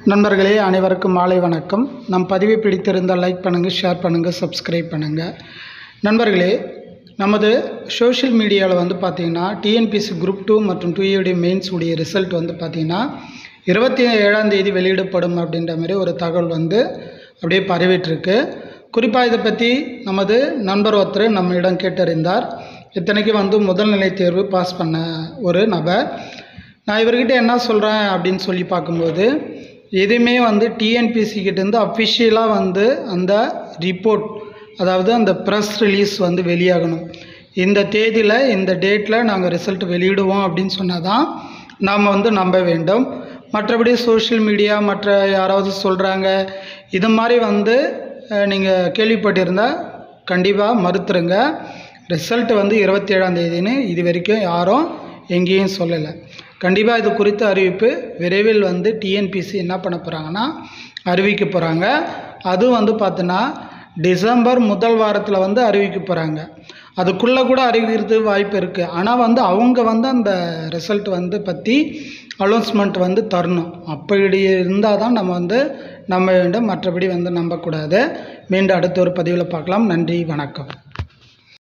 நண்பர்களே அனைவருக்கும் மாலை வணக்கம் நம் பதிவை பிடித்திருந்தால் லைக் பண்ணுங்கள் ஷேர் பண்ணுங்கள் சப்ஸ்கிரைப் பண்ணுங்கள் நண்பர்களே நமது சோஷியல் மீடியாவில் வந்து பார்த்திங்கன்னா டிஎன்பிசி குரூப் டூ மற்றும் டூ ஏடி மெயின்ஸ் உடைய ரிசல்ட் வந்து பார்த்திங்கன்னா இருபத்தி ஏழாம் தேதி வெளியிடப்படும் அப்படின்ற மாதிரி ஒரு தகவல் வந்து அப்படியே பரவிட்டுருக்கு குறிப்பாக இதை பற்றி நமது நண்பர் ஒருத்தர் நம்மிடம் கேட்டறிந்தார் இத்தனைக்கு வந்து முதல்நிலை தேர்வு பாஸ் பண்ண ஒரு நபர் நான் இவர்கிட்ட என்ன சொல்கிறேன் அப்படின்னு சொல்லி பார்க்கும்போது எதுவுமே வந்து டிஎன்பிசி கிட்டேருந்து அஃபிஷியலாக வந்து அந்த ரிப்போர்ட் அதாவது அந்த ப்ரெஸ் ரிலீஸ் வந்து வெளியாகணும் இந்த தேதியில் இந்த டேட்டில் நாங்கள் ரிசல்ட் வெளியிடுவோம் அப்படின்னு சொன்னால் தான் நாம் வந்து நம்ப வேண்டும் மற்றபடி சோஷியல் மீடியா மற்ற யாராவது சொல்கிறாங்க இது மாதிரி வந்து நீங்கள் கேள்விப்பட்டிருந்தால் கண்டிப்பாக மறுத்துருங்க ரிசல்ட் வந்து இருபத்தி ஏழாம் தேதின்னு இது வரைக்கும் யாரும் எங்கேயும் சொல்லலை கண்டிப்பாக இது குறித்த அறிவிப்பு விரைவில் வந்து டிஎன்பிசி என்ன பண்ண போகிறாங்கன்னா அறிவிக்க போகிறாங்க அதுவும் வந்து பார்த்தோன்னா டிசம்பர் முதல் வாரத்தில் வந்து அறிவிக்க போகிறாங்க அதுக்குள்ளே கூட அறிவிக்கிறது வாய்ப்பு இருக்குது ஆனால் வந்து அவங்க வந்து அந்த ரிசல்ட் வந்து பற்றி அனௌன்ஸ்மெண்ட் வந்து தரணும் அப்படி இருந்தால் தான் நம்ம வந்து நம்ப வேண்டும் மற்றபடி வந்து நம்பக்கூடாது மீண்டும் அடுத்த ஒரு பதிவில் பார்க்கலாம் நன்றி வணக்கம்